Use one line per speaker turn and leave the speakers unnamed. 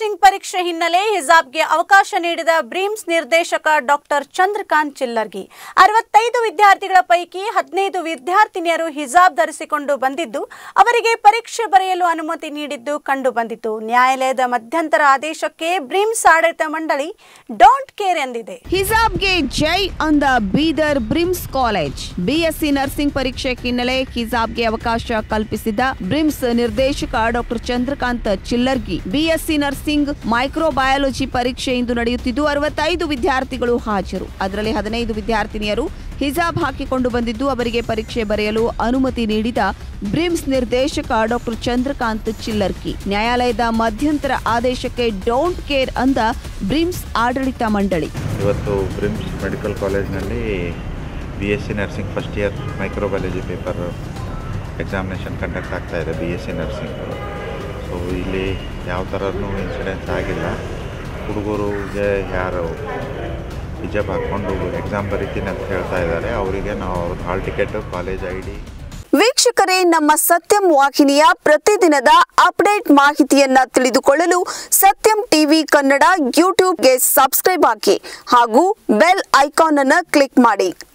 nursing ಪರೀಕ್ಷೆ ಹಿನ್ನೆಲೆ ಹಿಜಾಬ್ಗೆ ಅವಕಾಶ ನೀಡಿದ ಬ್ರೀಮ್ಸ್ ನಿರ್ದೇಶಕ ಡಾಕ್ಟರ್ ಚಂದ್ರಕಾಂತ್ ಚಿಲ್ಲರ್ಗಿ ಅರವತ್ತೈದು ವಿದ್ಯಾರ್ಥಿಗಳ ಪೈಕಿ ಹದಿನೈದು ವಿದ್ಯಾರ್ಥಿನಿಯರು ಹಿಜಾಬ್ ಧರಿಸಿಕೊಂಡು ಬಂದಿದ್ದು ಅವರಿಗೆ ಪರೀಕ್ಷೆ ಬರೆಯಲು ಅನುಮತಿ ನೀಡಿದ್ದು ಕಂಡುಬಂದಿತು ನ್ಯಾಯಾಲಯದ ಮಧ್ಯಂತರ ಆದೇಶಕ್ಕೆ ಬ್ರೀಮ್ಸ್ ಆಡಳಿತ ಮಂಡಳಿ ಡೋಂಟ್ ಕೇರ್ ಎಂದಿದೆ
ಹಿಜಾಬ್ಗೆ ಜೈ ಅಂದ Bidar BRIMS college BSc nursing ಪರೀಕ್ಷೆ ಹಿನ್ನೆಲೆ ಹಿಜಾಬ್ಗೆ ಅವಕಾಶ ಕಲ್ಪಿಸಿದ ಬ್ರಿಮ್ಸ್ ನಿರ್ದೇಶಕ doctor Chandrakant Chillargi BSc nursing microbiology ಪರೀಕ್ಷೆ ಇಂದು ನಡೆಯುತ್ತಿದ್ದು ಅರವತ್ತೈದು ವಿದ್ಯಾರ್ಥಿಗಳು ಹಾಜರು ಅದರಲ್ಲಿ ಹದಿನೈದು ವಿದ್ಯಾರ್ಥಿನಿಯರು ಹಿಜಾಬ್ ಹಾಕಿಕೊಂಡು ಬಂದಿದ್ದು ಅವರಿಗೆ ಪರೀಕ್ಷೆ ಬರೆಯಲು ಅನುಮತಿ ನೀಡಿದ ಬ್ರಿಮ್ಸ್ ನಿರ್ದೇಶಕ ಡಾಕ್ಟರ್ ಚಂದ್ರಕಾಂತ್ ಚಿಲ್ಲರ್ಗಿ ನ್ಯಾಯಾಲಯದ ಮಧ್ಯಂತರ ಆದೇಶಕ್ಕೆ ಡೋಂಟ್ ಕೇರ್ ಅಂದ ಬ್ರಿಮ್ಸ್ ಆಡಳಿತ ಮಂಡಳಿ
ಇವತ್ತು ಬ್ರಿಮ್ಸ್ ಮೆಡಿಕಲ್ ಕಾಲೇಜ್ನಲ್ಲಿ B S C nursing first year microbiology paper examination conduct ಆಗ್ತಾ ಇದೆ B S C nursing so ಇಲ್ಲಿ ಯಾವ ಥರನೂ ಇನ್ಸಿಡೆನ್ಸ್ ಆಗಿಲ್ಲ ಹುಡುಗರಿಗೆ ಯಾರು ಹಿಜಾಬ್ ಹಾಕ್ಕೊಂಡು ಎಕ್ಸಾಮ್ ಬರಿತೀನಿ ಅಂತ ಹೇಳ್ತಾ ಇದ್ದಾರೆ ಅವರಿಗೆ ನಾವು ಅವ್ರ hall ticket college I D
ವೀಕ್ಷಕರೇ ನಮ್ಮ ಸತ್ಯಂ ವಾಹಿನಿಯ ಪ್ರತಿದಿನದ ಅಪ್ಡೇಟ್ ಮಾಹಿತಿಯನ್ನ ತಿಳಿದುಕೊಳ್ಳಲು ಸತ್ಯಂ ಟಿವಿ ಕನ್ನಡ ಯೂಟ್ಯೂಬ್ಗೆ ಸಬ್ಸ್ಕ್ರೈಬ್ ಹಾಕಿ ಹಾಗೂ ಬೆಲ್ ಐಕಾನ್ ಅನ್ನು ಕ್ಲಿಕ್ ಮಾಡಿ